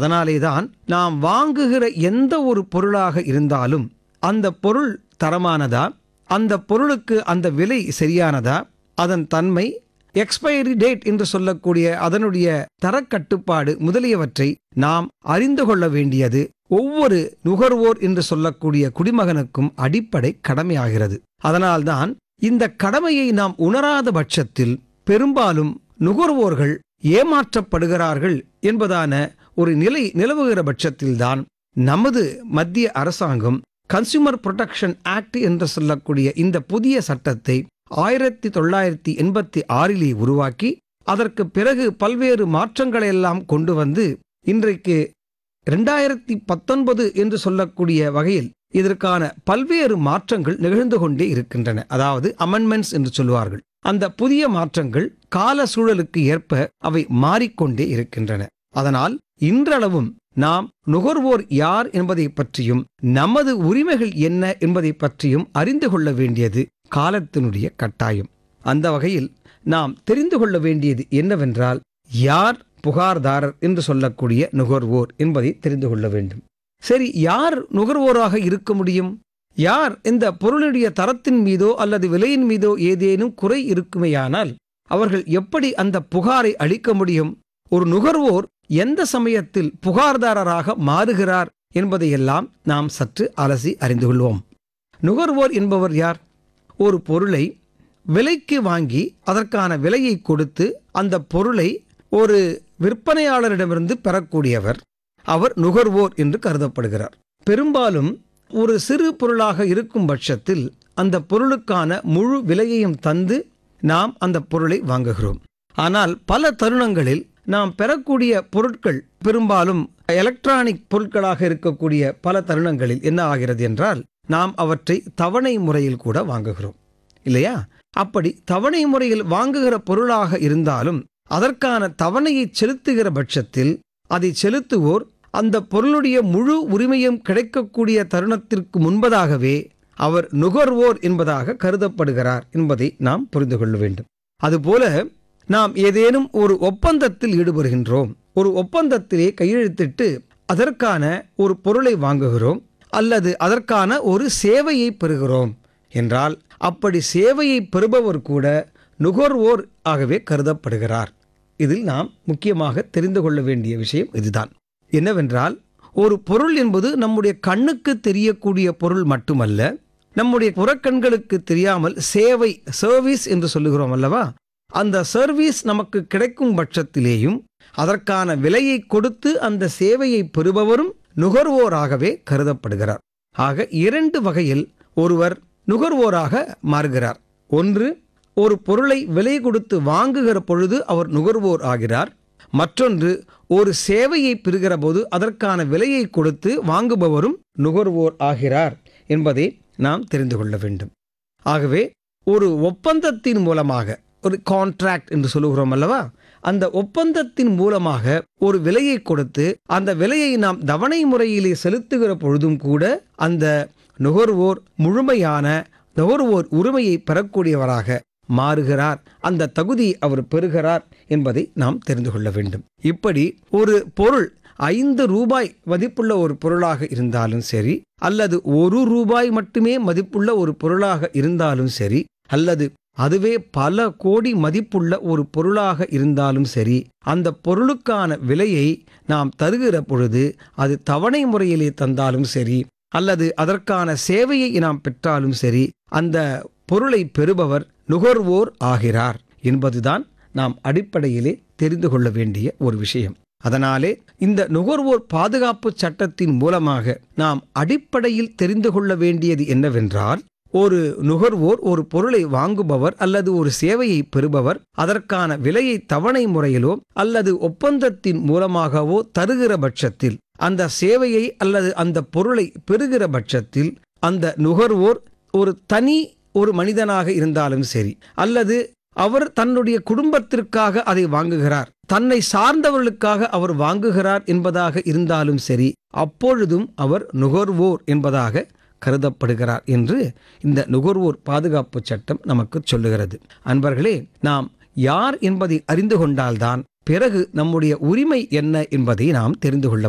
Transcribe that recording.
அதனாலேதான் நாம் வாங்குகிற எந்த ஒரு பொருளாக இருந்தாலும் அந்த பொருள் தரமானதா அந்த பொருளுக்கு அந்த விலை சரியானதா அதன் தன்மை எக்ஸ்பைரி டேட் என்று சொல்லக்கூடிய அதனுடைய தரக்கட்டுப்பாடு முதலியவற்றை நாம் அறிந்து கொள்ள வேண்டியது ஒவ்வொரு நுகர்வோர் என்று சொல்லக்கூடிய குடிமகனுக்கும் அடிப்படை கடமையாகிறது அதனால்தான் இந்த கடமையை நாம் உணராத பட்சத்தில் பெரும்பாலும் நுகர்வோர்கள் ஏமாற்றப்படுகிறார்கள் என்பதான ஒரு நிலை நிலவுகிற பட்சத்தில்தான் நமது மத்திய அரசாங்கம் கன்சியூமர் புரொடெக்ஷன் ஆக்ட் என்று சொல்லக்கூடிய இந்த புதிய சட்டத்தை ஆயிரத்தி தொள்ளாயிரத்தி எண்பத்தி ஆறிலே உருவாக்கி அதற்கு பிறகு பல்வேறு மாற்றங்களை எல்லாம் கொண்டு வந்து இன்றைக்கு ரெண்டாயிரத்தி பத்தொன்பது என்று சொல்லக்கூடிய வகையில் இதற்கான பல்வேறு மாற்றங்கள் நிகழ்ந்து கொண்டே இருக்கின்றன அதாவது அமெண்ட்மெண்ட்ஸ் என்று சொல்வார்கள் அந்த புதிய மாற்றங்கள் கால சூழலுக்கு ஏற்ப அவை மாறிக்கொண்டே இருக்கின்றன அதனால் இன்றளவும் நாம் நுகர்வோர் யார் என்பதை பற்றியும் நமது உரிமைகள் என்ன என்பதை பற்றியும் அறிந்து கொள்ள வேண்டியது காலத்தினுடைய கட்டாயம் அந்த வகையில் நாம் தெரிந்து கொள்ள வேண்டியது என்னவென்றால் யார் புகார்தாரர் என்று சொல்லக்கூடிய நுகர்வோர் என்பதை தெரிந்து கொள்ள வேண்டும் சரி யார் நுகர்வோராக இருக்க முடியும் யார் இந்த பொருளுடைய தரத்தின் மீதோ அல்லது விலையின் மீதோ ஏதேனும் குறை இருக்குமேயானால் அவர்கள் எப்படி அந்த புகாரை அளிக்க முடியும் ஒரு நுகர்வோர் எந்த சமயத்தில் புகார்தாரராக மாறுகிறார் என்பதையெல்லாம் நாம் சற்று அலசி அறிந்து கொள்வோம் நுகர்வோர் என்பவர் யார் ஒரு பொருளை விலைக்கு வாங்கி அதற்கான விலையை கொடுத்து அந்த பொருளை ஒரு விற்பனையாளரிடமிருந்து பெறக்கூடியவர் அவர் நுகர்வோர் என்று கருதப்படுகிறார் பெரும்பாலும் ஒரு சிறு பொருளாக இருக்கும் பட்சத்தில் அந்த பொருளுக்கான முழு விலையையும் தந்து நாம் அந்த பொருளை வாங்குகிறோம் ஆனால் பல தருணங்களில் நாம் பெறக்கூடிய பொருட்கள் பெரும்பாலும் எலக்ட்ரானிக் பொருட்களாக இருக்கக்கூடிய பல தருணங்களில் என்ன ஆகிறது என்றால் நாம் அவற்றை தவணை முறையில் கூட வாங்குகிறோம் இல்லையா அப்படி தவணை முறையில் வாங்குகிற பொருளாக இருந்தாலும் அதற்கான தவணையை செலுத்துகிற பட்சத்தில் அதை செலுத்துவோர் அந்த பொருளுடைய முழு உரிமையும் கிடைக்கக்கூடிய தருணத்திற்கு முன்பதாகவே அவர் நுகர்வோர் என்பதாக கருதப்படுகிறார் என்பதை நாம் புரிந்து கொள்ள வேண்டும் அதுபோல நாம் ஏதேனும் ஒரு ஒப்பந்தத்தில் ஈடுபடுகின்றோம் ஒரு ஒப்பந்தத்திலே கையெழுத்திட்டு அதற்கான ஒரு பொருளை வாங்குகிறோம் அல்லது அதற்கான ஒரு சேவையை பெறுகிறோம் என்றால் அப்படி சேவையை பெறுபவர் கூட நுகர்வோர் ஆகவே கருதப்படுகிறார் இதில் நாம் முக்கியமாக தெரிந்து கொள்ள வேண்டிய விஷயம் இதுதான் என்னவென்றால் ஒரு பொருள் என்பது நம்முடைய கண்ணுக்கு தெரியக்கூடிய பொருள் மட்டுமல்ல நம்முடைய புறக்கண்களுக்கு தெரியாமல் சேவை சர்வீஸ் என்று சொல்லுகிறோம் அல்லவா அந்த சர்வீஸ் நமக்கு கிடைக்கும் பட்சத்திலேயும் அதற்கான விலையை கொடுத்து அந்த சேவையை பெறுபவரும் நுகர்வோராகவே கருதப்படுகிறார் ஆக இரண்டு வகையில் ஒருவர் நுகர்வோராக மாறுகிறார் ஒன்று ஒரு பொருளை விலை கொடுத்து வாங்குகிற பொழுது அவர் நுகர்வோர் ஆகிறார் மற்றொன்று ஒரு சேவையை பெறுகிற போது அதற்கான விலையை கொடுத்து வாங்குபவரும் நுகர்வோர் ஆகிறார் என்பதை நாம் தெரிந்து கொள்ள வேண்டும் ஆகவே ஒரு ஒப்பந்தத்தின் மூலமாக ஒரு கான்ட்ராக்ட் என்று சொல்லுகிறோம் அல்லவா அந்த ஒப்பந்தத்தின் மூலமாக ஒரு விலையை கொடுத்து அந்த விலையை நாம் தவணை முறையிலே செலுத்துகிற பொழுதும் கூட அந்த நுகர்வோர் முழுமையான நுகர்வோர் உரிமையை பெறக்கூடியவராக மாறுகிறார் அந்த தகுதியை அவர் பெறுகிறார் என்பதை நாம் தெரிந்து கொள்ள வேண்டும் இப்படி ஒரு பொருள் ஐந்து ரூபாய் மதிப்புள்ள ஒரு பொருளாக இருந்தாலும் சரி அல்லது ஒரு ரூபாய் மட்டுமே மதிப்புள்ள ஒரு பொருளாக இருந்தாலும் சரி அல்லது அதுவே பல கோடி மதிப்புள்ள ஒரு பொருளாக இருந்தாலும் சரி அந்த பொருளுக்கான விலையை நாம் தருகிற பொழுது அது தவணை முறையிலே தந்தாலும் சரி அல்லது அதற்கான சேவையை நாம் பெற்றாலும் சரி அந்த பொருளை பெறுபவர் நுகர்வோர் ஆகிறார் என்பதுதான் நாம் அடிப்படையிலே தெரிந்து கொள்ள வேண்டிய ஒரு விஷயம் அதனாலே இந்த நுகர்வோர் பாதுகாப்பு சட்டத்தின் மூலமாக நாம் அடிப்படையில் தெரிந்து கொள்ள வேண்டியது என்னவென்றால் ஒரு நுகர்வோர் ஒரு பொருளை வாங்குபவர் அல்லது ஒரு சேவையை பெறுபவர் அதற்கான விலையை தவணை முறையிலோ அல்லது ஒப்பந்தத்தின் மூலமாகவோ தருகிற பட்சத்தில் அந்த சேவையை அல்லது அந்த பொருளை பெறுகிற பட்சத்தில் அந்த நுகர்வோர் ஒரு தனி ஒரு மனிதனாக இருந்தாலும் சரி அல்லது அவர் தன்னுடைய குடும்பத்திற்காக அதை வாங்குகிறார் தன்னை சார்ந்தவர்களுக்காக அவர் வாங்குகிறார் என்பதாக இருந்தாலும் சரி அப்பொழுதும் அவர் நுகர்வோர் என்பதாக கருதப்படுகிறார் என்று இந்த நுகர்வோர் பாதுகாப்பு சட்டம் நமக்கு சொல்லுகிறது அன்பர்களே நாம் யார் என்பதை அறிந்து கொண்டால்தான் பிறகு நம்முடைய உரிமை என்ன என்பதை நாம் தெரிந்து கொள்ள